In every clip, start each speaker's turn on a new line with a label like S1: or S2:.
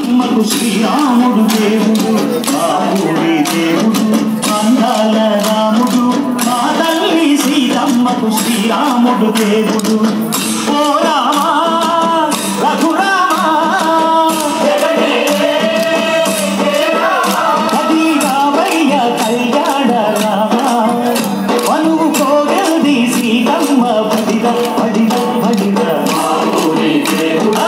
S1: సీతమ్మకు శ్రీరాముడు దేవుడు మా ఊరి దేవుడు అందాల రాముడు మా తల్లి సీతమ్మకు శ్రీరాముడు దేవుడు ఓ రామా రఘురామా అది రామయ్య కళ్యాణ రామా మనువు కోగల్ది సీతమ్మ పడిద పడిద పడిద మా ఊరి దేవుడా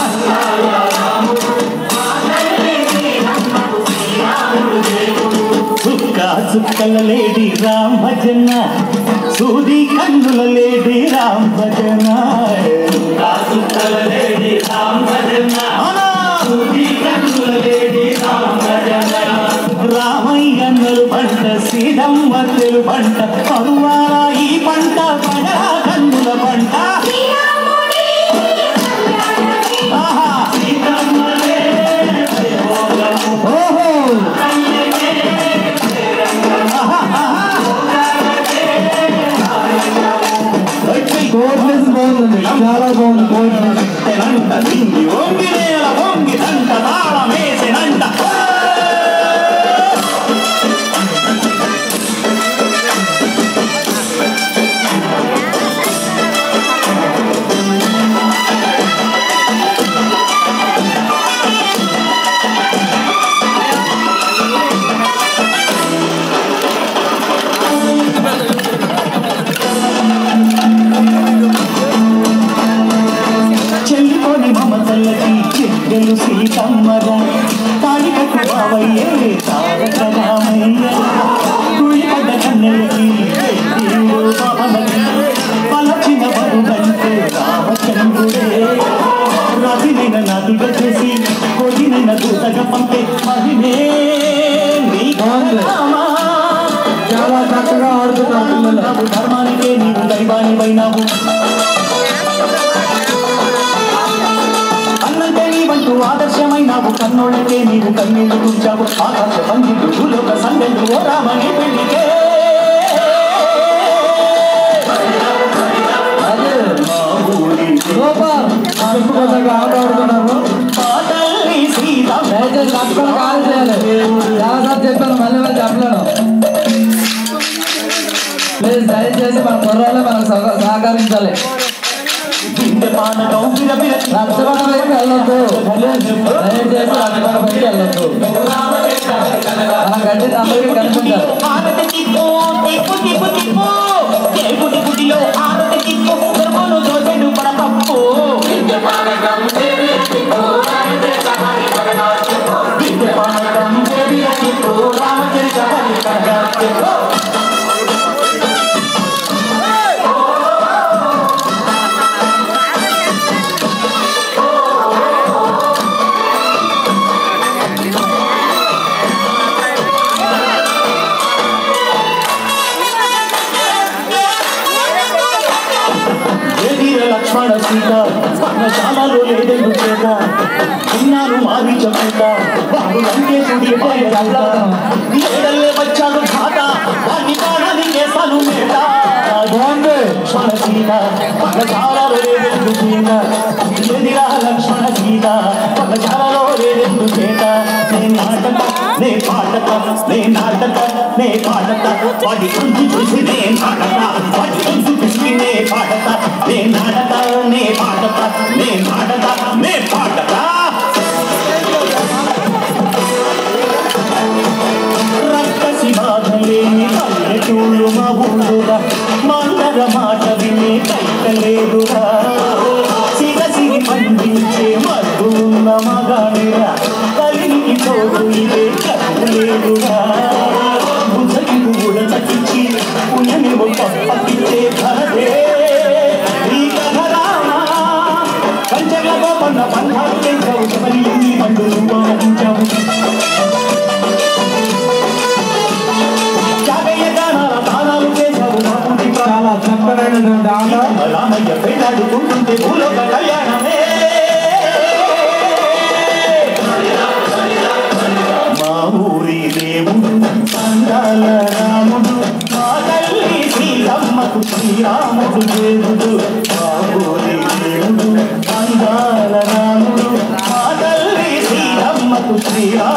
S1: చుక్క చుక్కల లేడి రామ్ భజన సూది కన్నుల లేడి రామ్ భజన చుక్క చుక్కల లేడి రామ్ భజన సూది కన్నుల లేడి రామ్ భజన రామయ్యన్నలు పంట సీతమ్మలు పంట పరువాల ఈ పంట పడరా కన్నుల పంట ఆహా సీతమ్మలే ఓహో
S2: కోర్ట్లెస్ బాగుంది చాలా బాగుంది కోర్ట్లెస్
S1: తెలంట దింగి వంగి నేల వంగి దంట తాళమేసినంట చెల్లిపోని మమతల్లకి చెద్దెలు సీతమ్మర తాడికట్టు బావయ్యే తారక రామయ్య కుళ్ళిపడ్డ కన్నెలకి దేవుడు పవనకి పలచిన వరుడంటే రామచంద్రుడే రవినైన నదిగా చేసి కొడినైన దూతగా పంపే మహిమే నీ రామా
S2: చాలా చక్కగా ఆడుతున్నారు పిల్లలు
S1: ధర్మానికే నీవు దైవానివైనావు అన్నంటే నీవంటూ ఆదర్శమైనావు కన్నోళ్ళకే నీవు కన్నీళ్లు తుంచావు ఆకాశ పండితుడు భూలోక సందెందు ఓ రామని పెళ్లికే
S2: అదే
S1: మా ఊరి
S2: సూపర్ చెప్పుకోదగ్గ ఆట ఆడుతున్నారు
S1: మా తల్లి సీతమ్మ
S2: దయచేసి తప్పకుండా కాల్ చేయాలి చాలాసార్లు చెప్పాను మళ్ళీ మళ్ళీ చెప్పలేను ప్లీజ్ దయచేసి మన కుర్రాళ్ళు మనకు సహ- సహకరించాలి
S1: గుండె పానకం విరవిర
S2: రచ్చబండ వైపు వెళ్ళొద్దు దయచేసి రచ్చబండ వైపు వెళ్ళొద్దు మన గడ్డి అందరికీ కనిపించాలి
S1: ఆరతి తిప్పు తిప్పు తిప్పు తిప్పు దేవుడి గుడిలో ఆరతి తిప్పు దుర్గను దోసెడు పడపప్పు విద్య పానకం దేవి తిప్పు రామచరిత హరి కథ ఎదిర లక్ష్మణ సీత పర్ణశాలలో లేదెందు చేత విన్నాను మాది చెప్పుట వాడు లంకేశుడి ఏడల్లే వచ్చాడు ఖాత వాడిని కాడని చేశాను మేట బాగుంది లక్ష్మణ సీత పర్ణశాలలో లేదెందు సీత ఎదిరా లక్ష్మణ సీత పర్ణశాలలో లేదెందు చేత నే నాటక నే పాటక నే నాటక నే పాటక వాడి గురించి చూసి నే నాటక వాడి గురించి చూసి నే పాటక నే నాటక నే పాటక నే నాటక నే పాటక రక్కసి బాధలేని పల్లెటూళ్ళు మా ఊళ్ళుగా మందర మాట వినే కైకలేదురా సిగసిగి పండించే మగ్గు ఉన్న మగానిరా కలికి తోడు ఇదే కట్టులేదురా బుద్ధకి కూడా తగ్గించి పుణ్యమేమో పప్పిచ్చే కలదే ఈ కథ రామా పంచల గోపన్న బంధాలు చేశావు శబరి ఎన్ని పండు నువ్వు ఆనందించావు జాగయ్య గానాల తాళాలు చేశావు బాపుడి
S2: చాలా చక్కనైనటువంటి ఆట
S1: రామయ్య పెళ్ళాడుకుంటుంటే భూలోక కళ్యాణమే మా ఊరి దేవుడు అందాల రాముడు మా తల్లి శ్రీరమ్మకు శ్రీరాముడు దేవుడు మా ఊరి దేవుడు అందాల రాముడు మా తల్లి శ్రీరమ్మ నాకు శ్రీరామ